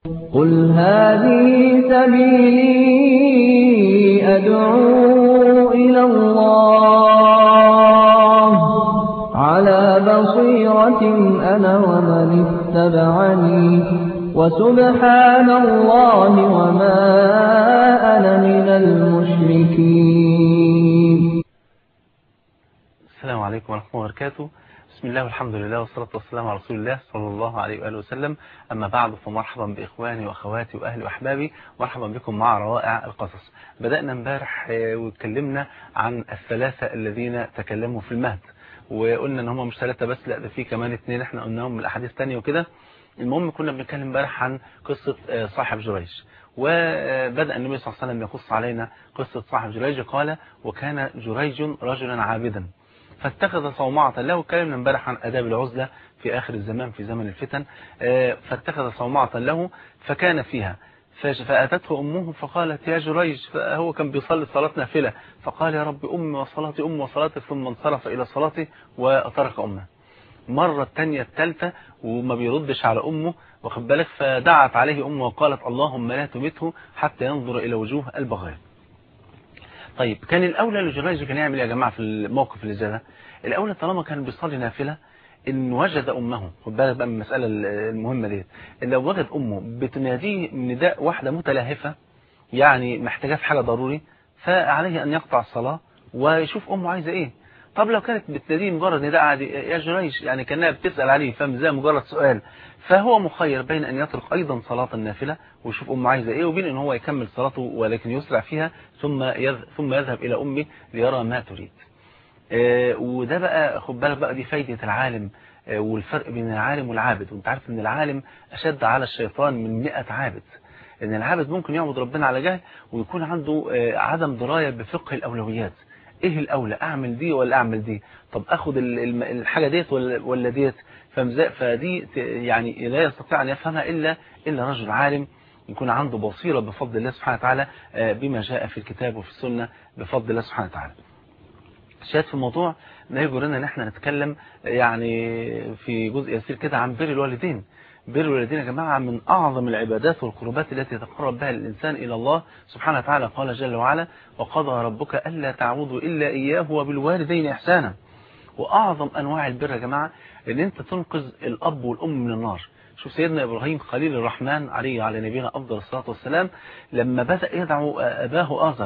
قل هذه سبيلي أدعو إلى الله على بصيرة أنا ومن اتبعني وسبحان الله وما أنا من المشركين السلام عليكم ورحمة الله وبركاته بسم الله والحمد لله والصلاة والسلام على رسول الله صلى الله عليه وآله وسلم أما بعد فمرحبا بإخواني وأخواتي وأهلي وأحبابي مرحبا بكم مع روائع القصص بدأنا امبارح واتكلمنا عن الثلاثة الذين تكلموا في المهد وقلنا ان هم مش ثلاثة بس لا ده في كمان اثنين احنا قلناهم من الاحاديث تانية وكده المهم كنا بنتكلم امبارح عن قصة صاحب جريج وبدأ النبي صلى الله عليه وسلم يقص علينا قصة صاحب جريج قال وكان جريج رجلا عابدا فاتخذ صومعة له اتكلمنا امبارح عن آداب العزلة في آخر الزمان في زمن الفتن فاتخذ صومعة له فكان فيها فأتته أمه فقالت يا جريج فهو كان بيصلي صلاة نافلة فقال يا رب أمي وصلاتي أمي وصلاتي ثم انصرف إلى صلاتي وترك أمه مرة الثانية الثالثة وما بيردش على أمه واخد بالك فدعت عليه أمه وقالت اللهم لا تمته حتى ينظر إلى وجوه البغايا طيب كان الأولى لجريج كان يعمل يا جماعة في الموقف اللي زي ده الأولى طالما كان بيصلي نافلة إن وجد أمه خد بالك بقى من المسألة المهمة ديت إن لو وجد أمه بتناديه نداء واحدة متلهفة يعني محتاجة في حاجة ضروري فعليه أن يقطع الصلاة ويشوف أمه عايزة إيه طب لو كانت بتناديه مجرد نداء عادي يا جريش يعني كانها بتسأل عليه فاهم زي مجرد سؤال فهو مخير بين أن يترك أيضا صلاة النافلة ويشوف أمه عايزة إيه وبين أن هو يكمل صلاته ولكن يسرع فيها ثم يذهب, ثم يذهب إلى أمه ليرى ما تريد آه وده بقى خد بالك بقى دي فايدة العالم آه والفرق بين العالم والعابد وانت عارف ان العالم أشد على الشيطان من 100 عابد ان العابد ممكن يعبد ربنا على جهل ويكون عنده آه عدم دراية بفقه الأولويات ايه الاولى اعمل دي ولا اعمل دي طب اخد الحاجه ديت ولا ولا ديت فدي يعني لا يستطيع ان يفهمها الا الا رجل عالم يكون عنده بصيره بفضل الله سبحانه وتعالى بما جاء في الكتاب وفي السنه بفضل الله سبحانه وتعالى شاهد في الموضوع ما يجرنا ان احنا نتكلم يعني في جزء يسير كده عن بر الوالدين بر الوالدين يا جماعة من أعظم العبادات والقربات التي يتقرب بها الإنسان إلى الله سبحانه وتعالى قال جل وعلا وقضى ربك ألا تعبدوا إلا إياه وبالوالدين إحسانا وأعظم أنواع البر يا جماعة أن أنت تنقذ الأب والأم من النار شوف سيدنا إبراهيم خليل الرحمن عليه على نبينا أفضل الصلاة والسلام لما بدأ يدعو أباه آزر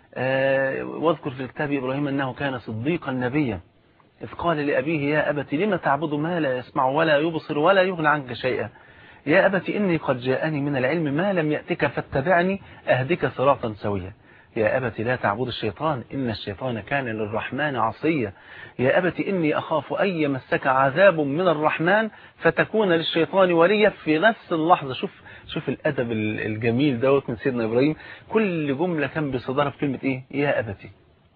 واذكر في الكتاب إبراهيم أنه كان صديقا نبيا إذ قال لأبيه يا أبت لم تعبد ما لا يسمع ولا يبصر ولا يغنى عنك شيئا يا أبت إني قد جاءني من العلم ما لم يأتك فاتبعني أهدك صراطا سويا يا أبت لا تعبد الشيطان إن الشيطان كان للرحمن عصيا يا أبت إني أخاف أن يمسك عذاب من الرحمن فتكون للشيطان وليا في نفس اللحظة شوف شوف الأدب الجميل دوت من سيدنا إبراهيم كل جملة كان بصدرها في كلمة إيه يا أبتي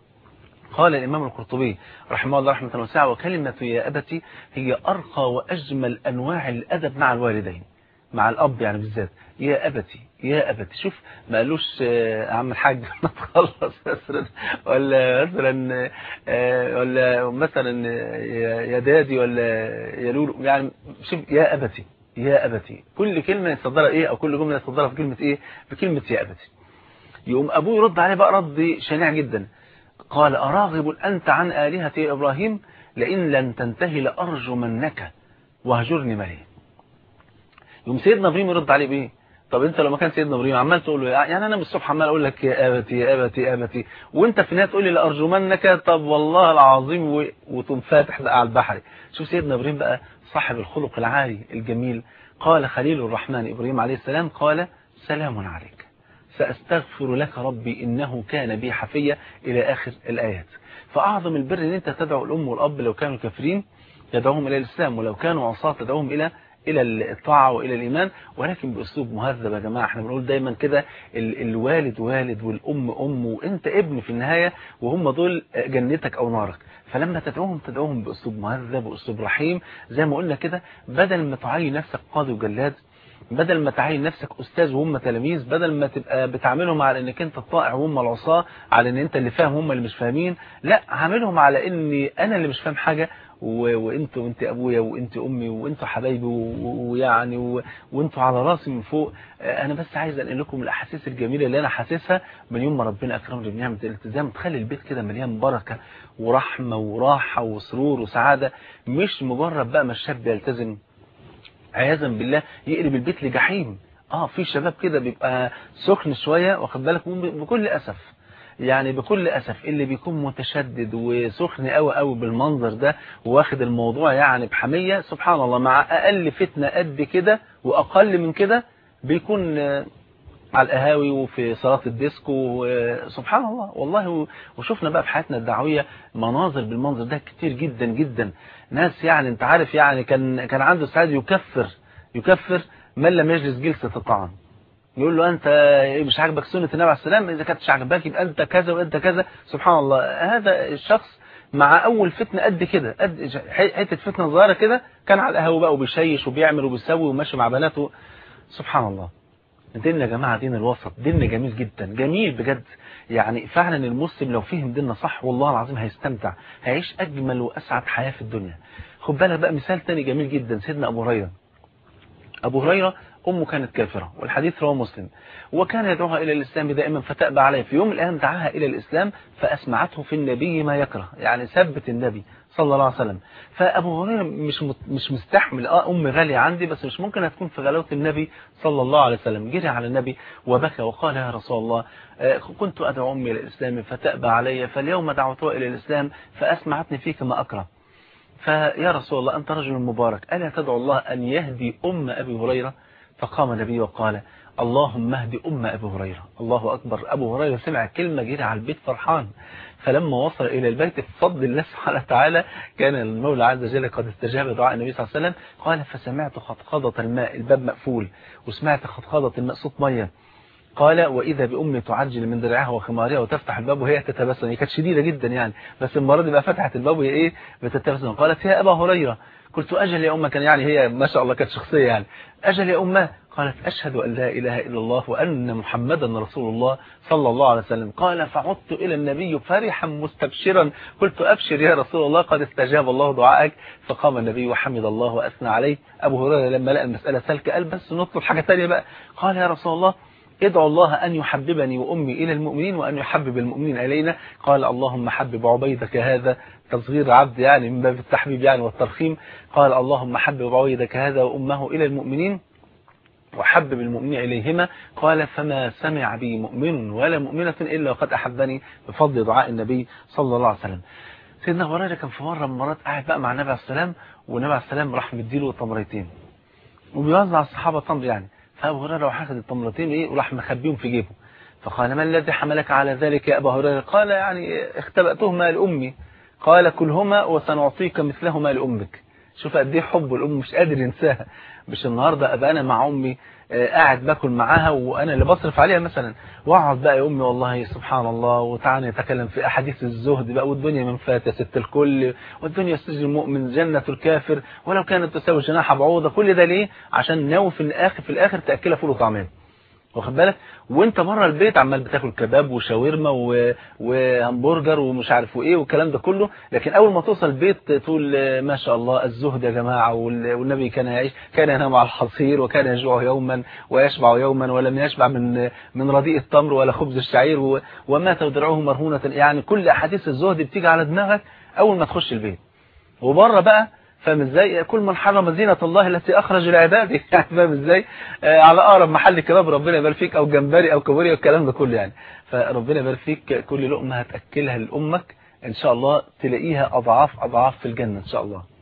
قال الإمام القرطبي رحمه الله رحمة واسعة وكلمة يا أبتي هي أرقى وأجمل أنواع الأدب مع الوالدين مع الأب يعني بالذات يا أبتي يا أبتي شوف ما قالوش يا عم الحاج ما تخلص مثلا ولا مثلا ولا مثلا يا دادي ولا يا لولو يعني شوف يا أبتي يا أبتي كل كلمة يصدرها إيه أو كل جملة يصدرها في كلمة إيه بكلمة يا أبتي يقوم أبوه يرد عليه بقى رد شنيع جدا قال أراغب أنت عن آلهة يا إبراهيم لئن لن تنتهي لأرجمنك وهجرني مليه يوم سيدنا إبراهيم يرد عليه بإيه طب انت لما كان سيدنا ابراهيم عمال تقول له يعني انا من الصبح عمال اقول لك يا ابتي يا ابتي يا ابتي وانت في النهايه تقول لي لارجمنك طب والله العظيم و... وتقوم فاتح على البحر شوف سيدنا ابراهيم بقى صاحب الخلق العالي الجميل قال خليل الرحمن ابراهيم عليه السلام قال سلام عليك سأستغفر لك ربي إنه كان بي حفية إلى آخر الآيات فأعظم البر أن أنت تدعو الأم والأب لو كانوا كافرين تدعوهم إلى الإسلام ولو كانوا عصاة تدعوهم إلى إلى الطاعة وإلى الإيمان ولكن بأسلوب مهذب يا جماعة احنا بنقول دايما كده الوالد والد والأم أم وإنت ابن في النهاية وهم دول جنتك أو نارك فلما تدعوهم تدعوهم بأسلوب مهذب وأسلوب رحيم زي ما قلنا كده بدل ما تعين نفسك قاضي وجلاد بدل ما تعين نفسك أستاذ وهم تلاميذ بدل ما تبقى بتعاملهم على انك انت الطائع وهم العصاة على ان انت اللي فاهم هم اللي مش فاهمين لا عاملهم على اني انا اللي مش فاهم حاجة و- وانتوا وانت ابويا وانت امي وانتوا حبايبي و- ويعني و- وانتوا على راسي من فوق آه، انا بس عايز انقل لكم الاحاسيس الجميله اللي انا حاسسها من يوم ما ربنا اكرمني بنعمه الالتزام تخلي البيت كده مليان بركه ورحمه وراحه وسرور وسعاده مش مجرد بقى ما الشاب يلتزم عياذا بالله يقلب البيت لجحيم اه في شباب كده بيبقى سخن شويه واخد بالك وب- بكل اسف يعني بكل اسف اللي بيكون متشدد وسخن قوي قوي بالمنظر ده واخد الموضوع يعني بحميه سبحان الله مع اقل فتنه قد كده واقل من كده بيكون آه، على القهاوي وفي صلاة الديسكو وسبحان الله والله و- وشفنا بقى في حياتنا الدعوية مناظر بالمنظر ده كتير جدا جدا ناس يعني انت عارف يعني كان كان عنده سعادة يكفر يكفر من لم يجلس جلسة الطعام يقول له انت مش عاجبك سنة النبي عليه السلام اذا كانتش عاجباك يبقى انت كذا وانت كذا سبحان الله هذا الشخص مع اول فتنة قد كده قد حتة فتنة صغيرة كده كان على القهوة بقى وبيشيش وبيعمل وبيسوي وماشي مع بناته سبحان الله ديننا يا جماعة دين الوسط ديننا جميل جدا جميل بجد يعني فعلا المسلم لو فهم ديننا صح والله العظيم هيستمتع هيعيش أجمل وأسعد حياة في الدنيا خد بالك بقى مثال تاني جميل جدا سيدنا أبو هريرة أبو هريرة أمه كانت كافرة والحديث رواه مسلم وكان يدعوها إلى الإسلام دائما فتأبى عليه في يوم من الأيام دعاها إلى الإسلام فأسمعته في النبي ما يكره يعني ثبت النبي صلى الله عليه وسلم فأبو هريرة مش مت- مش مستحمل اه أم غالية عندي بس مش ممكن هتكون في غلاوة النبي صلى الله عليه وسلم جري على النبي وبكى وقال يا رسول الله آه، كنت أدعو أمي إلى الإسلام فتأبى علي فاليوم دعوتها إلى الإسلام فأسمعتني فيك ما أكره فيا رسول الله أنت رجل مبارك ألا تدعو الله أن يهدي أم أبي هريرة فقام النبي وقال اللهم اهد أم أبي هريرة الله أكبر أبو هريرة سمع كلمة جري على البيت فرحان فلما وصل إلى البيت بفضل الله سبحانه وتعالى كان المولى عز وجل قد استجاب دعاء النبي صلى الله عليه وسلم قال فسمعت خطخضة الماء الباب مقفول وسمعت خطخضة الماء صوت مية قال وإذا بأمي تعجل من درعها وخمارها وتفتح الباب وهي تتبسم هي كانت شديدة جدا يعني بس المرة دي بقى فتحت الباب وهي إيه بتتبسم قالت يا أبا هريرة قلت أجل يا أمة كان يعني هي ما شاء الله كانت شخصية يعني أجل يا أمة قالت أشهد أن لا إله إلا الله وأن محمدا رسول الله صلى الله عليه وسلم قال فعدت إلى النبي فرحا مستبشرا قلت أبشر يا رسول الله قد استجاب الله دعائك فقام النبي وحمد الله وأثنى عليه أبو هريرة لما لقى المسألة سالكة قال بس نطلب حاجة تانية بقى قال يا رسول الله ادعو الله أن يحببني وأمي إلى المؤمنين وأن يحبب المؤمنين إلينا قال اللهم حبب عبيدك هذا تصغير عبد يعني من باب التحبيب يعني والترخيم قال اللهم حبب عبيدك هذا وأمه إلى المؤمنين وحبب المؤمنين إليهما قال فما سمع بي مؤمن ولا مؤمنة إلا وقد أحبني بفضل دعاء النبي صلى الله عليه وسلم سيدنا أبو هريرة كان في مرة من المرات قاعد بقى مع النبي عليه السلام والنبي عليه السلام راح مديله تمرتين وبيوزع على الصحابة تمر يعني فأبو هريرة راح أخذ التمرتين إيه وراح مخبيهم في جيبه فقال ما الذي حملك على ذلك يا أبا هريرة قال يعني اختبأتهما لأمي قال كلهما وسنعطيك مثلهما لأمك شوف قد ايه حب الأم مش قادر ينساها مش النهاردة أبقى أنا مع أمي آه، قاعد باكل معاها وأنا اللي بصرف عليها مثلا واقعد بقى يا أمي والله سبحان الله وتعالى نتكلم في أحاديث الزهد بقى والدنيا من فات يا ست الكل والدنيا سجن المؤمن جنة الكافر ولو كانت تساوي جناح بعوضة كل ده ليه عشان ناوي في الآخر في الآخر تأكلها فول وطعمين واخد بالك وانت بره البيت عمال بتاكل كباب وشاورما و... وهمبرجر ومش عارف وايه والكلام ده كله لكن اول ما توصل البيت تقول آه، ما شاء الله الزهد يا جماعه وال... والنبي كان يعيش كان ينام على الحصير وكان يجوع يوما ويشبع يوما ولم يشبع من من رديء التمر ولا خبز الشعير و... ومات ودرعه مرهونه يعني كل احاديث الزهد بتيجي على دماغك اول ما تخش البيت وبره بقى فاهم ازاي كل من حرم زينة الله التي اخرج لعباده يعني فاهم ازاي آه على اقرب محل كباب ربنا يبارك فيك او جمبري او كابوريا والكلام ده كله يعني فربنا يبارك فيك كل لقمه هتاكلها لامك ان شاء الله تلاقيها اضعاف اضعاف في الجنه ان شاء الله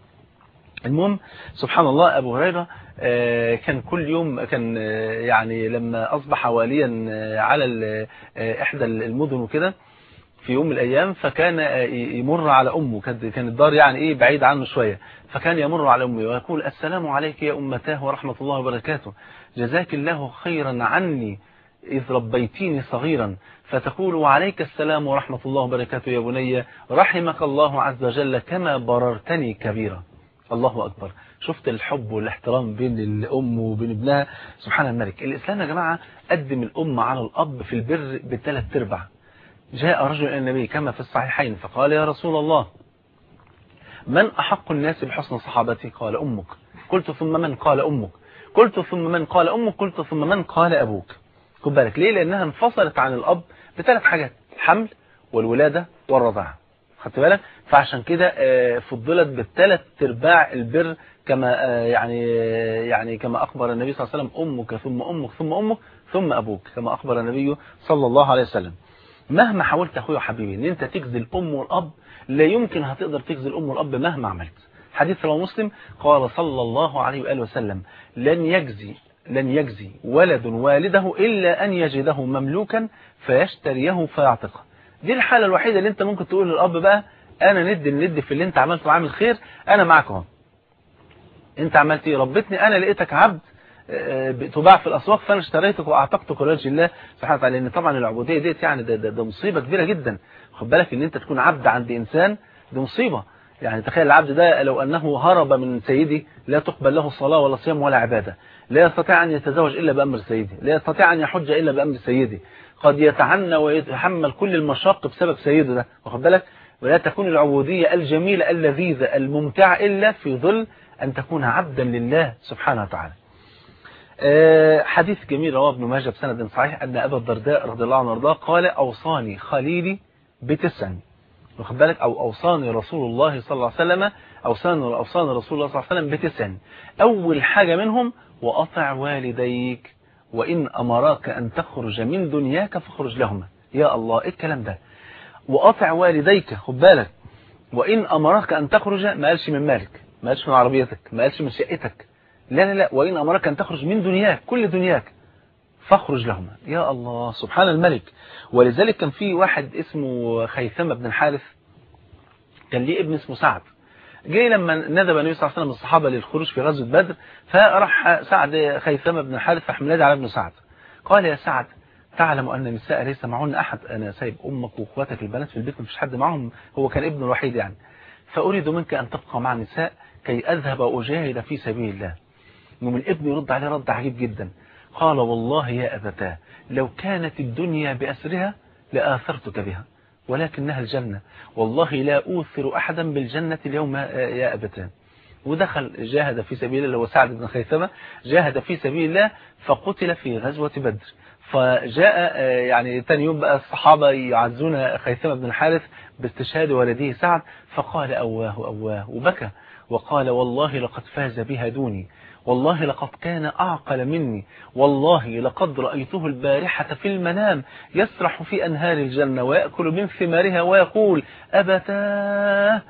المهم سبحان الله أبو هريرة آه، كان كل يوم كان آه، يعني لما أصبح واليا آه، على ال- آه، إحدى المدن وكده في يوم من الأيام فكان آه، يمر على أمه كانت كان الدار يعني إيه بعيد عنه شوية فكان يمر على أمه ويقول السلام عليك يا أمتاه ورحمة الله وبركاته جزاك الله خيرا عني إذ ربيتيني صغيرا فتقول وعليك السلام ورحمة الله وبركاته يا بني رحمك الله عز وجل كما بررتني كبيرا الله أكبر شفت الحب والاحترام بين الأم وبين ابنها سبحان الملك الإسلام يا جماعة قدم الأم على الأب في البر بثلاث ارباع جاء رجل إلى النبي كما في الصحيحين فقال يا رسول الله من أحق الناس بحسن صحابتي قال أمك قلت ثم من قال أمك قلت ثم من قال أمك قلت ثم من قال أبوك خد بالك ليه لأنها انفصلت عن الأب بثلاث حاجات الحمل والولادة والرضاعة خدت بالك فعشان كده فضلت بالثلاث ارباع البر كما يعني يعني كما أخبر النبي صلى الله عليه وسلم أمك ثم أمك ثم أمك ثم أبوك كما أخبر النبي صلى الله عليه وسلم مهما حاولت أخويا وحبيبي ان انت تجزي الأم والأب لا يمكن هتقدر تجزي الأم والأب مهما عملت حديث رواه مسلم قال صلى الله عليه وآله وسلم لن يجزي لن يجزي ولد والده إلا أن يجده مملوكا فيشتريه فيعتقه دي الحالة الوحيدة اللي انت ممكن تقول للأب بقى أنا ند الند في اللي انت عملته عامل خير أنا معك اهو انت عملت ايه ربتني أنا لقيتك عبد تباع في الأسواق فأنا اشتريتك وأعتقتك لوجه الله سبحانه وتعالى لأن طبعا العبودية ديت يعني ده, ده, ده مصيبة كبيرة جدا خد بالك ان انت تكون عبد عند إنسان دي مصيبة يعني تخيل العبد ده لو أنه هرب من سيدي لا تقبل له صلاة ولا صيام ولا عبادة لا يستطيع أن يتزوج إلا بأمر سيدي لا يستطيع أن يحج إلا بأمر سيدي قد يتعنى ويتحمل كل المشاق بسبب سيده ده واخد بالك ولا تكون العبودية الجميلة اللذيذة الممتعة إلا في ظل أن تكون عبدا لله سبحانه وتعالى حديث جميل رواه ابن ماجه بسند صحيح أن أبا الدرداء رضي الله عنه وارضاه قال أوصاني خليلي بتسع واخد بالك أو أوصاني رسول الله صلى الله عليه وسلم أوصاني, أوصاني رسول الله صلى الله عليه وسلم بتسع أول حاجة منهم وأطع والديك وإن أمراك أن تخرج من دنياك فاخرج لهما يا الله إيه الكلام ده وأطع والديك خد بالك وإن أمراك أن تخرج ما قالش من مالك ما قالش من عربيتك ما قالش من شقتك لا لا لا وإن أمرك أن تخرج من دنياك كل دنياك فاخرج لهما يا الله سبحان الملك ولذلك كان في واحد اسمه خيثمة بن الحارث كان ليه ابن اسمه سعد جه لما ندب النبي صلى الله عليه وسلم الصحابة للخروج في غزوة بدر فراح سعد خيثمة بن الحارث فحمل على ابن سعد قال يا سعد تعلم أن النساء ليس معهن أحد أنا سايب أمك وأخواتك البنات في البيت مفيش حد معهم هو كان ابنه الوحيد يعني فأريد منك أن تبقى مع النساء كي أذهب وأجاهد في سبيل الله ومن الابن يرد عليه رد عجيب جدا قال والله يا أبتاه لو كانت الدنيا بأسرها لآثرتك بها ولكنها الجنة والله لا أوثر أحدا بالجنة اليوم يا أبتاه ودخل جاهد في سبيل الله وسعد بن خيثمة جاهد في سبيل الله فقتل في غزوة بدر فجاء يعني تاني يوم بقى الصحابة يعزون خيثمة بن الحارث باستشهاد ولده سعد فقال أواه أواه وبكى وقال والله لقد فاز بها دوني والله لقد كان أعقل مني والله لقد رأيته البارحة في المنام يسرح في أنهار الجنة ويأكل من ثمارها ويقول أبتاه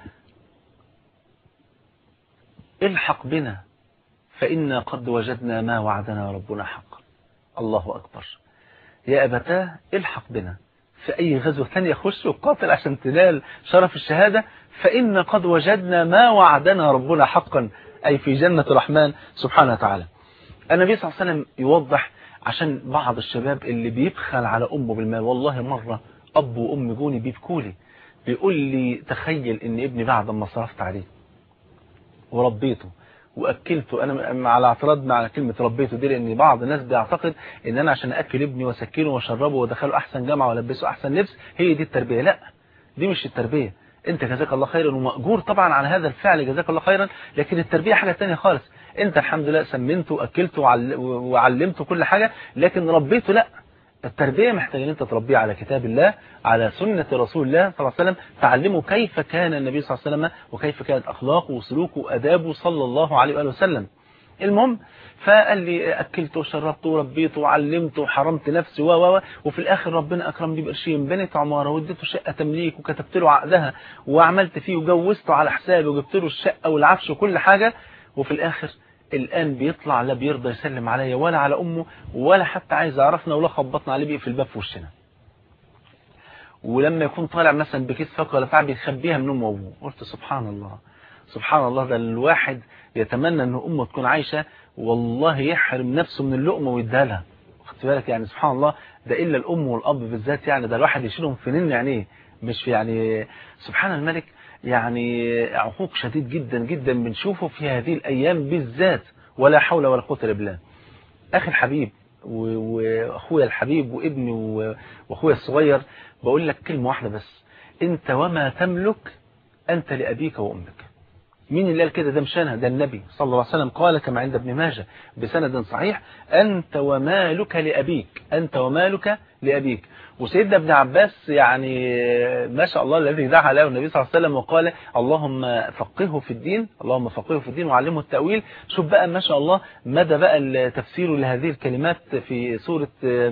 الحق بنا فإنا قد وجدنا ما وعدنا ربنا حقا الله أكبر يا أبتاه الحق بنا في أي غزوة ثانية خش وقاتل عشان تنال شرف الشهادة فإن قد وجدنا ما وعدنا ربنا حقا أي في جنة الرحمن سبحانه وتعالى النبي صلى الله عليه وسلم يوضح عشان بعض الشباب اللي بيبخل على أمه بالمال والله مرة أب وأم جوني بيبكوا لي بيقول لي تخيل إن ابني بعد ما صرفت عليه وربيته واكلته انا على اعتراض مع كلمه ربيته دي لان بعض الناس بيعتقد ان انا عشان اكل ابني واسكنه واشربه وادخله احسن جامعه والبسه احسن لبس هي دي التربيه لا دي مش التربيه انت جزاك الله خيرا ومأجور طبعا على هذا الفعل جزاك الله خيرا لكن التربيه حاجه ثانيه خالص انت الحمد لله سمنته واكلته وعلمته كل حاجه لكن ربيته لا التربية محتاج ان انت تربيه على كتاب الله على سنة رسول الله صلى الله عليه وسلم تعلمه كيف كان النبي صلى الله عليه وسلم وكيف كانت أخلاقه وسلوكه وأدابه صلى الله عليه وآله وسلم المهم فقال لي أكلته وشربته وربيته وعلمته وحرمت نفسي و و وفي الآخر ربنا أكرمني بقرشين بنت عمارة واديته شقة تمليك وكتبت له عقدها وعملت فيه وجوزته على حسابي وجبت له الشقة والعفش وكل حاجة وفي الآخر الآن بيطلع لا بيرضى يسلم عليا ولا على أمه ولا حتى عايز يعرفنا ولا خبطنا عليه بيقفل الباب في وشنا ولما يكون طالع مثلا بكيس فاكهه ولا بتاع بيخبيها من امه وابوه قلت سبحان الله سبحان الله ده الواحد يتمنى ان امه تكون عايشه والله يحرم نفسه من اللقمه ويديها لها خدت بالك يعني سبحان الله ده الا الام والاب بالذات يعني ده الواحد يشيلهم في نين عينيه مش في يعني سبحان الملك يعني عقوق شديد جدا جدا بنشوفه في هذه الأيام بالذات ولا حول ولا قوة إلا بالله أخي الحبيب وأخويا الحبيب وابني وأخويا الصغير بقول لك كلمة واحدة بس أنت وما تملك أنت لأبيك وأمك مين اللي قال كده ده مش انا ده النبي صلى الله عليه وسلم قال كما عند ابن ماجه بسند صحيح أنت ومالك لأبيك أنت ومالك لأبيك وسيدنا ابن عباس يعني ما شاء الله الذي دعا له النبي صلى الله عليه وسلم وقال اللهم فقهه في الدين اللهم فقهه في الدين وعلمه التأويل شوف بقى ما شاء الله مدى بقى التفسير لهذه الكلمات في سورة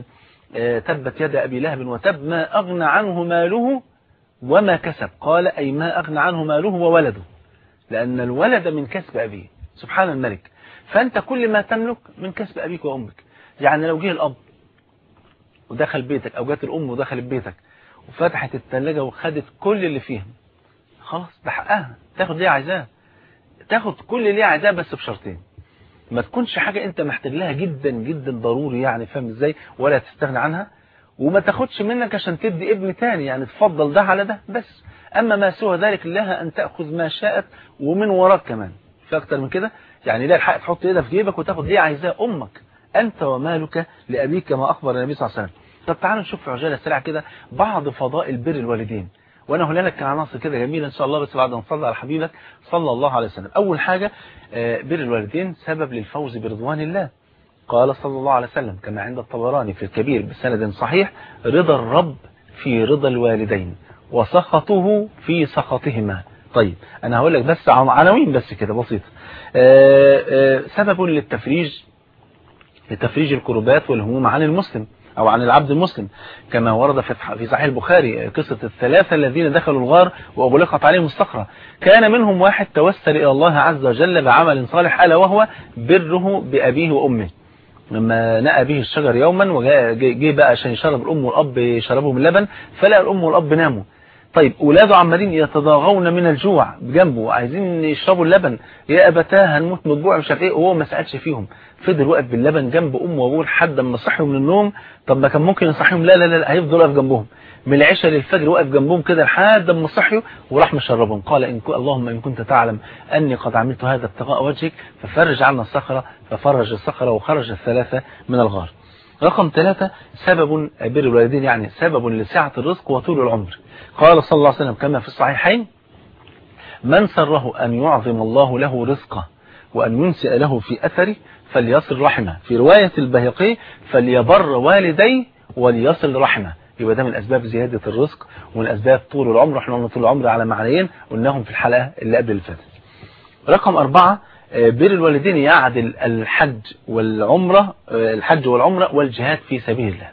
تبت يد أبي لهب وتب ما أغنى عنه ماله وما كسب قال أي ما أغنى عنه ماله وولده لأن الولد من كسب أبيه سبحان الملك فأنت كل ما تملك من كسب أبيك وأمك يعني لو جه الأب ودخل بيتك أو جت الأم ودخلت بيتك وفتحت الثلاجة وخدت كل اللي فيها خلاص ده حقها تاخد ليه عايزاه تاخد كل اللي عايزاه بس بشرطين ما تكونش حاجة انت محتاج لها جدا جدا ضروري يعني فاهم ازاي ولا تستغنى عنها وما تاخدش منك عشان تدي ابن تاني يعني تفضل ده على ده بس أما ما سوى ذلك لها أن تأخذ ما شاءت ومن وراك كمان في أكتر من كده يعني لا الحق تحط إيدها في جيبك وتاخد ليه عايزاه أمك أنت ومالك لأبيك كما أخبر النبي صلى الله عليه وسلم طب تعالوا نشوف في عجالة سريعة كده بعض فضائل بر الوالدين وانا هقول لك عناصر كده جميله ان شاء الله بس بعد ما نصلي على حبيبك صلى الله عليه وسلم اول حاجه بر الوالدين سبب للفوز برضوان الله قال صلى الله عليه وسلم كما عند الطبراني في الكبير بسند صحيح رضا الرب في رضا الوالدين وسخطه في سخطهما طيب انا هقول لك بس عناوين بس كده بسيطه سبب للتفريج لتفريج الكربات والهموم عن المسلم أو عن العبد المسلم كما ورد في صحيح البخاري قصة الثلاثة الذين دخلوا الغار وأغلقت عليهم الصخرة كان منهم واحد توسل إلى الله عز وجل بعمل صالح ألا وهو بره بأبيه وأمه لما نأى به الشجر يوما وجاء بقى عشان يشرب الأم والأب يشربوا من اللبن فلقى الأم والأب ناموا طيب اولاده عمالين يتضاغون من الجوع بجنبه عايزين يشربوا اللبن يا ابتاه هنموت من الجوع مش عارف ايه وهو ما سالش فيهم فضل واقف باللبن جنب امه وابوه لحد ما صحيوا من النوم طب ما كان ممكن يصحيهم لا لا لا هيفضل واقف جنبهم من العشاء للفجر واقف جنبهم كده لحد ما صحيوا وراح مشربهم قال إن اللهم ان كنت تعلم اني قد عملت هذا ابتغاء وجهك ففرج عنا الصخره ففرج الصخره وخرج الثلاثه من الغار رقم ثلاثة سبب بر الوالدين يعني سبب لسعة الرزق وطول العمر قال صلى الله عليه وسلم كما في الصحيحين من سره أن يعظم الله له رزقه وأن ينسئ له في أثره فليصل رحمه في رواية البهقي فليبر والديه وليصل رحمه يبقى ده من أسباب زيادة الرزق ومن أسباب طول العمر احنا قلنا طول العمر على معنيين قلناهم في الحلقة اللي قبل اللي فاتت رقم أربعة بر الوالدين يعدل الحج والعمرة الحج والعمرة والجهاد في سبيل الله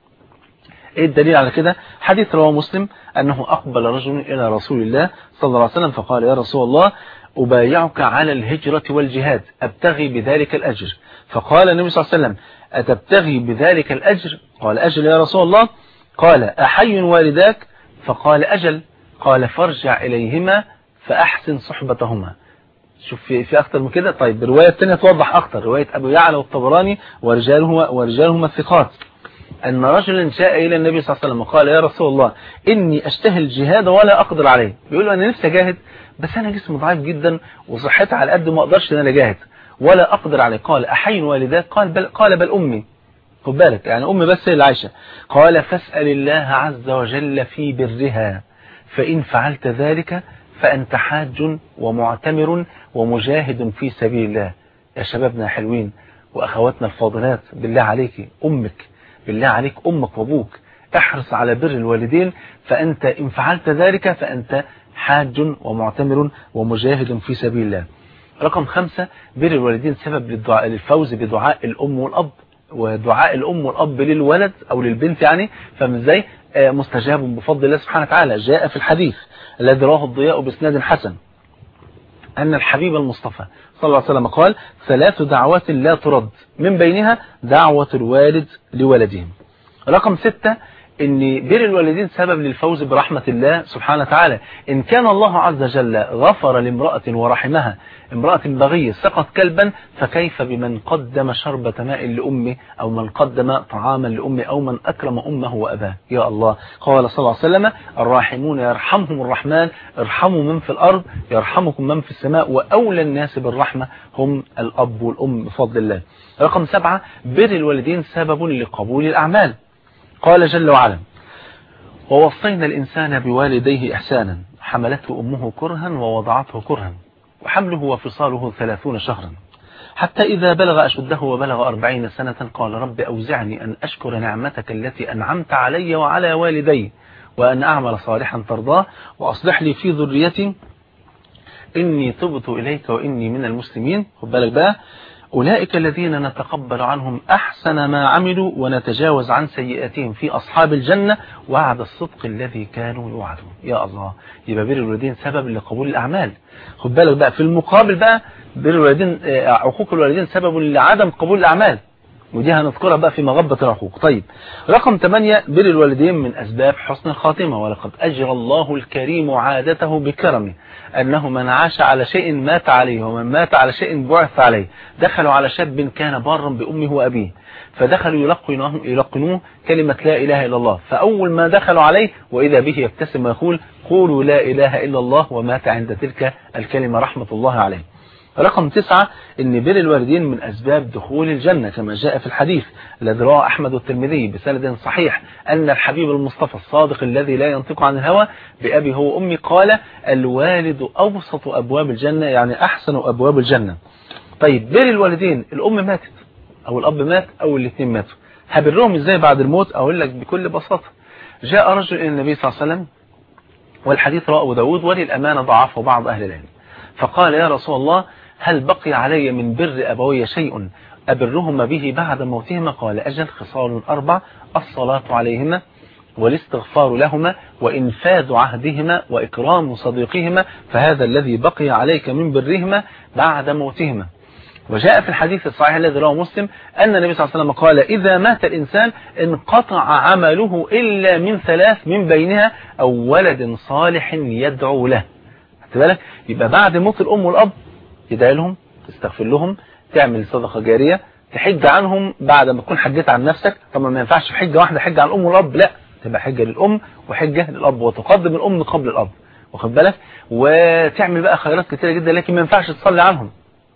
ايه الدليل على كده حديث رواه مسلم انه اقبل رجل الى رسول الله صلى الله عليه وسلم فقال يا رسول الله أبايعك على الهجرة والجهاد أبتغي بذلك الأجر فقال النبي صلى الله عليه وسلم أتبتغي بذلك الأجر قال أجل يا رسول الله قال أحي والداك فقال أجل قال فارجع إليهما فأحسن صحبتهما شوف في, في أكتر من كده طيب الرواية الثانية توضح أكتر رواية أبو يعلى والطبراني ورجالهما, ورجالهما الثقات أن رجلا جاء إلى النبي صلى الله عليه وسلم وقال يا رسول الله إني أشتهي الجهاد ولا أقدر عليه بيقول له أنا نفسي أجاهد بس أنا جسمي ضعيف جدا وصحتي على قد ما أقدرش أن أنا أجاهد ولا أقدر عليه قال أحين والداك قال بل, قال بل أمي خد بالك يعني أمي بس هي اللي عايشة قال فاسأل الله عز وجل في برها فإن فعلت ذلك فأنت حاج ومعتمر ومجاهد في سبيل الله يا شبابنا حلوين وأخواتنا الفاضلات بالله عليك أمك بالله عليك أمك وأبوك احرص على بر الوالدين فأنت إن فعلت ذلك فأنت حاج ومعتمر ومجاهد في سبيل الله رقم خمسة بر الوالدين سبب للدعاء للفوز بدعاء الأم والأب ودعاء الأم والأب للولد أو للبنت يعني فمن ازاي مستجاب بفضل الله سبحانه وتعالى جاء في الحديث الذي رواه الضياء باسناد حسن أن الحبيب المصطفى صلى الله عليه وسلم قال ثلاث دعوات لا ترد من بينها دعوة الوالد لولدهم رقم ستة ان بر الوالدين سبب للفوز برحمة الله سبحانه وتعالى إن كان الله عز وجل غفر لامرأة ورحمها امرأة بغية سقط كلبا فكيف بمن قدم شربة ماء لأمه أو من قدم طعاما لأمه أو من أكرم أمه وأباه يا الله قال صلى الله عليه وسلم الراحمون يرحمهم الرحمن ارحموا من في الأرض يرحمكم من في السماء وأولى الناس بالرحمة هم الأب والأم بفضل الله رقم سبعة بر الوالدين سبب لقبول الأعمال قال جل وعلا ووصينا الإنسان بوالديه إحسانا حملته أمه كرها ووضعته كرها وحمله وفصاله ثلاثون شهرا حتى إذا بلغ أشده وبلغ أربعين سنة قال رب أوزعني أن أشكر نعمتك التي أنعمت علي وعلى والدي وأن أعمل صالحا ترضاه وأصلح لي في ذريتي إني تبت إليك وإني من المسلمين خد بالك بقى أولئك الذين نتقبل عنهم أحسن ما عملوا ونتجاوز عن سيئاتهم في أصحاب الجنة وعد الصدق الذي كانوا يوعدون يا الله يبقى بر الوالدين سبب لقبول الأعمال خد بالك بقى في المقابل بقى بر الوالدين عقوق الوالدين سبب لعدم قبول الأعمال ودي هنذكرها بقى في مغبة العقوق طيب رقم 8 بر الوالدين من أسباب حسن الخاتمة ولقد أجرى الله الكريم عادته بكرمه أنه من عاش على شيء مات عليه ومن مات على شيء بعث عليه دخلوا على شاب كان بارا بأمه وأبيه فدخلوا يلقنوه, يلقنوه كلمة لا إله إلا الله فأول ما دخلوا عليه وإذا به يبتسم ويقول قولوا لا إله إلا الله ومات عند تلك الكلمة رحمة الله عليه رقم تسعة ان بر الوالدين من أسباب دخول الجنة كما جاء في الحديث الذي رواه أحمد والترمذي بسند صحيح أن الحبيب المصطفى الصادق الذي لا ينطق عن الهوى بأبي هو أمي قال الوالد أوسط أبواب الجنة يعني أحسن أبواب الجنة طيب بر الوالدين الأم ماتت أو الأب مات أو الاثنين ماتوا هبرهم إزاي بعد الموت أقول لك بكل بساطة جاء رجل إلى النبي صلى الله عليه وسلم والحديث رواه أبو داود وللأمانة ضعفه بعض أهل العلم فقال يا رسول الله هل بقي علي من بر أبوي شيء أبرهما به بعد موتهما قال أجل خصال أربع الصلاة عليهما والاستغفار لهما وإنفاذ عهدهما وإكرام صديقهما فهذا الذي بقي عليك من برهما بعد موتهما وجاء في الحديث الصحيح الذي رواه مسلم أن النبي صلى الله عليه وسلم قال إذا مات الإنسان انقطع عمله إلا من ثلاث من بينها أو ولد صالح يدعو له بالك يبقى بعد موت الأم والأب تدعي لهم تستغفر لهم تعمل صدقة جارية تحج عنهم بعد ما تكون حجيت عن نفسك طبعا ما ينفعش في حجة واحدة حجة عن الأم والأب لا تبقى حجة للأم وحجة للأب وتقدم الأم قبل الأب واخد بالك وتعمل بقى خيرات كتيرة جدا لكن ما ينفعش تصلي عنهم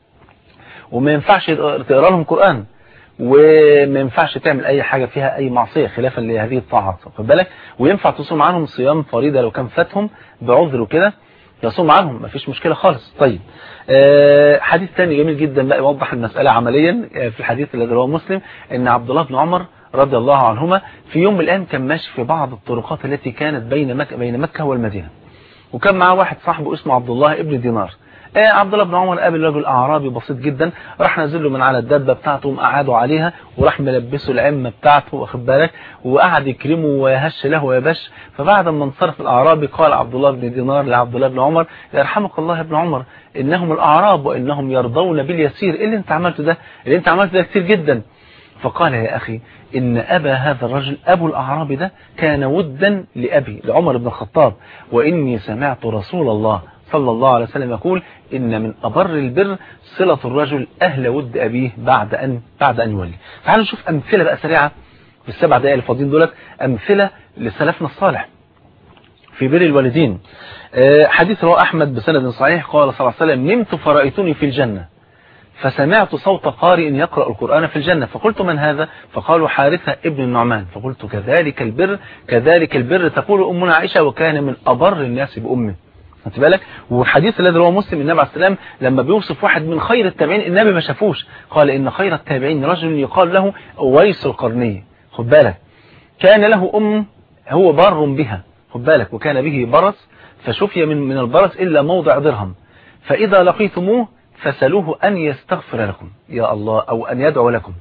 وما ينفعش تقرا لهم قرآن وما ينفعش تعمل أي حاجة فيها أي معصية خلافا لهذه الطاعات واخد بالك وينفع تصوم عنهم صيام فريضة لو كان فاتهم بعذر وكده يصوم عنهم ما فيش مشكلة خالص طيب أه حديث ثاني جميل جدا بقى يوضح المسألة عمليا في الحديث الذي رواه مسلم ان عبد الله بن عمر رضي الله عنهما في يوم من الايام كان ماشي في بعض الطرقات التي كانت بين مكة, بين مكة والمدينة وكان معاه واحد صاحبه اسمه عبد الله ابن دينار آه عبد الله بن عمر قابل رجل اعرابي بسيط جدا راح نزل له من على الدبه بتاعته قعدوا عليها وراح ملبسه العمه بتاعته واخد بالك وقعد يكرمه ويهش له ويبش فبعد ما انصرف الاعرابي قال عبد الله بن دينار لعبد الله بن عمر يرحمك الله يا ابن عمر انهم الاعراب وانهم يرضون باليسير ايه اللي انت عملته ده اللي انت عملته ده كتير جدا فقال يا اخي ان ابا هذا الرجل ابو الاعرابي ده كان ودا لابي لعمر بن الخطاب واني سمعت رسول الله صلى الله عليه وسلم يقول إن من أبر البر صلة الرجل أهل ود أبيه بعد أن بعد أن يولي تعالوا نشوف أمثلة بقى سريعة في السبع دقائق اللي فاضيين دولت أمثلة لسلفنا الصالح في بر الوالدين حديث رواه أحمد بسند صحيح قال صلى الله عليه وسلم نمت فرأيتني في الجنة فسمعت صوت قارئ يقرأ القرآن في الجنة فقلت من هذا فقالوا حارثة ابن النعمان فقلت كذلك البر كذلك البر تقول أمنا عائشة وكان من أبر الناس بأمه خدت بالك والحديث الذي رواه مسلم النبي عليه السلام لما بيوصف واحد من خير التابعين النبي ما شافوش قال ان خير التابعين رجل يقال له ويس القرني خد بالك كان له ام هو بار بها خد بالك وكان به برص فشفي من من البرص الا موضع درهم فاذا لقيتموه فسلوه ان يستغفر لكم يا الله او ان يدعو لكم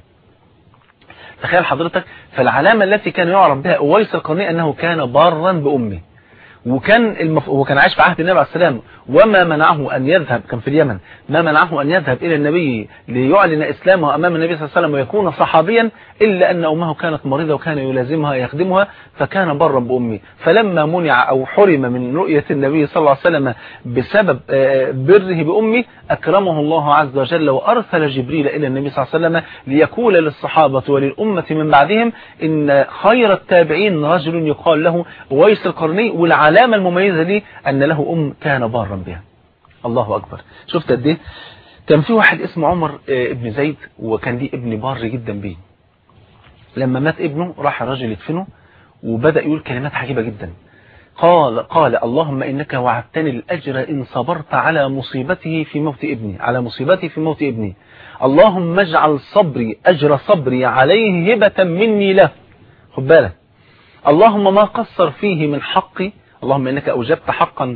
تخيل حضرتك فالعلامه التي كان يعرف بها ويس القرني انه كان بارا بامه وكان المف... وكان عايش في عهد النبي عليه السلام وما منعه أن يذهب كان في اليمن ما منعه أن يذهب إلى النبي ليعلن إسلامه أمام النبي صلى الله عليه وسلم ويكون صحابيا إلا أن أمه كانت مريضة وكان يلازمها يخدمها فكان برا بأمه فلما منع أو حرم من رؤية النبي صلى الله عليه وسلم بسبب بره بأمه أكرمه الله عز وجل وأرسل جبريل إلى النبي صلى الله عليه وسلم ليقول للصحابة وللأمة من بعدهم إن خير التابعين رجل يقال له ويس القرني والعلامة المميزة ليه أن له أم كان بارا بها الله أكبر شفت قد ايه كان في واحد اسمه عمر ابن زيد وكان دي ابن بار جدا بيه لما مات ابنه راح الرجل يدفنه وبدأ يقول كلمات عجيبة جدا قال قال اللهم إنك وعدتني الأجر إن صبرت على مصيبته في موت ابني على مصيبتي في موت ابني اللهم اجعل صبري أجر صبري عليه هبة مني له خد بالك اللهم ما قصر فيه من حقي اللهم إنك أوجبت حقا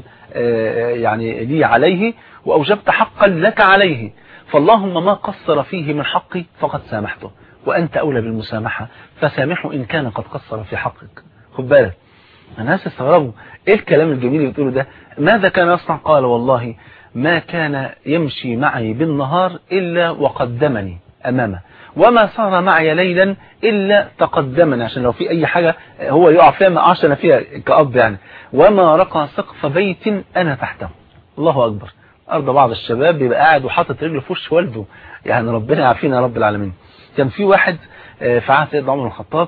يعني لي عليه وأوجبت حقا لك عليه فاللهم ما قصر فيه من حقي فقد سامحته وأنت أولى بالمسامحة فسامحه إن كان قد قصر في حقك خد بالك الناس استغربوا ايه الكلام الجميل اللي بتقوله ده ماذا كان يصنع قال والله ما كان يمشي معي بالنهار إلا وقدمني أمامه وما صار معي ليلا إلا تقدمني عشان لو في أي حاجة هو يقع فيها ما أقعش أنا فيها كأب يعني وما رقى سقف بيت أنا تحته الله أكبر أرضى بعض الشباب بيبقى قاعد وحاطط رجله في وش والده يعني ربنا يعافينا يا رب العالمين كان في واحد في عهد سيدنا عمر الخطاب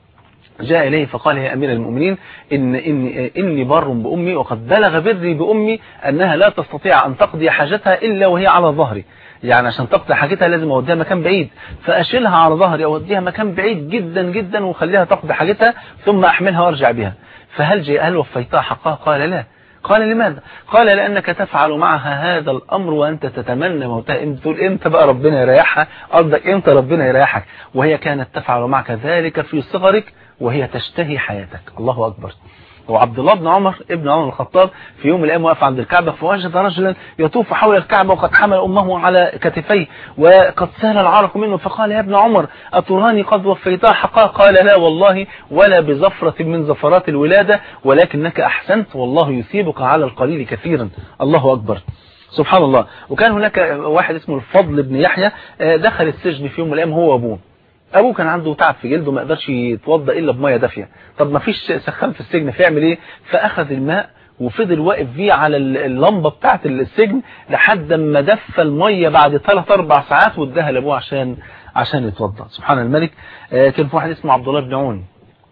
جاء إليه فقال يا أمير المؤمنين إن إني, إني بر بأمي وقد بلغ بري بأمي أنها لا تستطيع أن تقضي حاجتها إلا وهي على ظهري يعني عشان تقضي حاجتها لازم أوديها مكان بعيد فأشيلها على ظهري أوديها مكان بعيد جدا جدا وخليها تقضي حاجتها ثم أحملها وارجع بها فهل جاء هل وفيتها حقها قال لا قال لماذا قال لأنك تفعل معها هذا الأمر وأنت تتمنى موتها انت تقول امتى بقى ربنا يريحها قصدك امتى ربنا يريحك وهي كانت تفعل معك ذلك في صغرك وهي تشتهي حياتك الله أكبر وعبد الله بن عمر ابن عمر الخطاب في يوم من الايام واقف عند الكعبة فوجد رجلا يطوف حول الكعبة وقد حمل أمه على كتفيه وقد سال العرق منه فقال يا ابن عمر أتراني قد وفيتها حقها قال لا والله ولا بزفرة من زفرات الولادة ولكنك أحسنت والله يثيبك على القليل كثيرا الله أكبر سبحان الله وكان هناك واحد اسمه الفضل بن يحيى دخل السجن في يوم من الايام هو وابوه ابوه كان عنده تعب في جلده ما قدرش يتوضا الا بميه دافيه طب ما فيش سخان في السجن فيعمل ايه فاخذ الماء وفضل واقف فيه على اللمبه بتاعه السجن لحد ما دفى الميه بعد 3 4 ساعات واداها لابوه عشان عشان يتوضا سبحان الملك كان في واحد اسمه عبد الله بن عون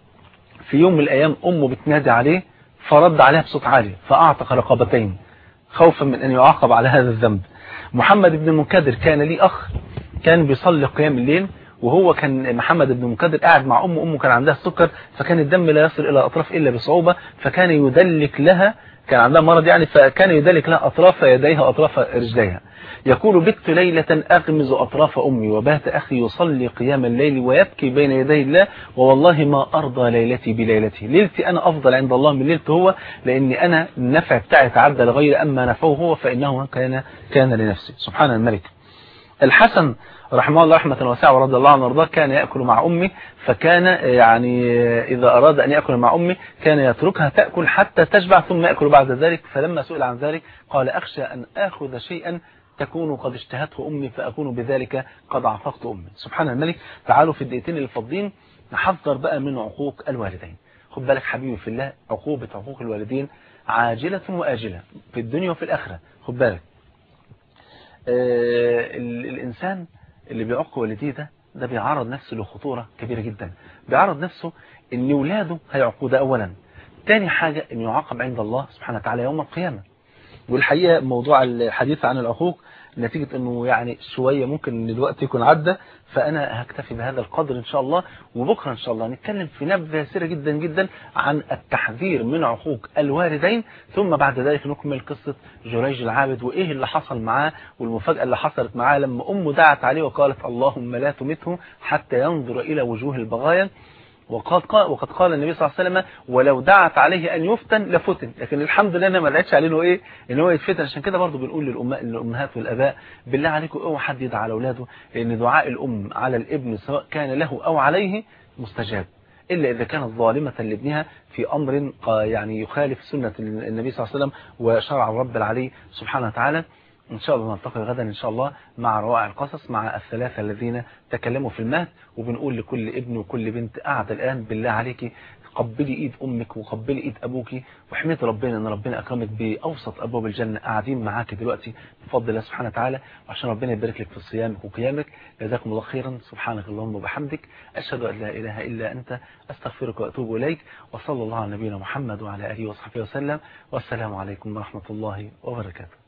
في يوم من الايام امه بتنادي عليه فرد عليها بصوت عالي فاعتق رقبتين خوفا من ان يعاقب على هذا الذنب محمد بن المنكدر كان لي اخ كان بيصلي قيام الليل وهو كان محمد بن منكدر قاعد مع أمه أمه كان عندها السكر فكان الدم لا يصل إلى أطراف إلا بصعوبة فكان يدلك لها كان عندها مرض يعني فكان يدلك لها أطراف يديها أطراف رجليها يقول بت ليلة أغمز أطراف أمي وبات أخي يصلي قيام الليل ويبكي بين يدي الله ووالله ما أرضى ليلتي بليلتي ليلتي أنا أفضل عند الله من ليلته هو لأني أنا النفع بتاعي تعدى لغير أما نفعه هو فإنه كان كان لنفسي سبحان الملك الحسن رحمه الله رحمة واسعة ورضي الله عنه وارضاه كان يأكل مع أمه فكان يعني إذا أراد أن يأكل مع أمه كان يتركها تأكل حتى تشبع ثم يأكل بعد ذلك فلما سئل عن ذلك قال أخشى أن آخذ شيئا تكون قد اشتهته أمي فأكون بذلك قد عفقت أمي سبحان الملك تعالوا في الدقيقتين الفاضلين نحذر بقى من عقوق الوالدين خد بالك حبيبي في الله عقوبة عقوق الوالدين عاجلة وآجلة في الدنيا وفي الآخرة خد بالك آه الإنسان اللي بيعق والديه ده ده بيعرض نفسه لخطورة كبيرة جدا بيعرض نفسه ان ولاده هيعقوا ده اولا تاني حاجة انه يعاقب عند الله سبحانه وتعالى يوم القيامة والحقيقة موضوع الحديث عن العقوق نتيجة انه يعني شوية ممكن ان الوقت يكون عدى فانا هكتفي بهذا القدر ان شاء الله وبكرة ان شاء الله نتكلم في نبذة يسيرة جدا جدا عن التحذير من عقوق الوالدين ثم بعد ذلك نكمل قصة جريج العابد وايه اللي حصل معاه والمفاجأة اللي حصلت معاه لما امه دعت عليه وقالت اللهم لا تمته حتى ينظر الى وجوه البغايا وقد قال, وقد قال النبي صلى الله عليه وسلم ولو دعت عليه أن يفتن لفتن لكن الحمد لله أنا ما دعتش عليه انه إيه إن هو يتفتن عشان كده برضه بنقول للأمهات والأباء بالله عليكم اوعوا حد يدعى على أولاده لأن دعاء الأم على الابن سواء كان له أو عليه مستجاب إلا إذا كانت ظالمة لابنها في أمر يعني يخالف سنة النبي صلى الله عليه وسلم وشرع الرب العلي سبحانه وتعالى إن شاء الله نلتقي غدا إن شاء الله مع روائع القصص مع الثلاثة الذين تكلموا في المهد وبنقول لكل ابن وكل بنت قاعدة الآن بالله عليك قبلي ايد امك وقبلي ايد ابوك واحمدي ربنا ان ربنا اكرمك باوسط ابواب الجنه قاعدين معاك دلوقتي بفضل الله سبحانه وتعالى وعشان ربنا يبارك لك في صيامك وقيامك جزاكم الله خيرا سبحانك اللهم وبحمدك اشهد ان لا اله الا انت استغفرك واتوب اليك وصلى الله على نبينا محمد وعلى اله وصحبه وسلم والسلام عليكم ورحمه الله وبركاته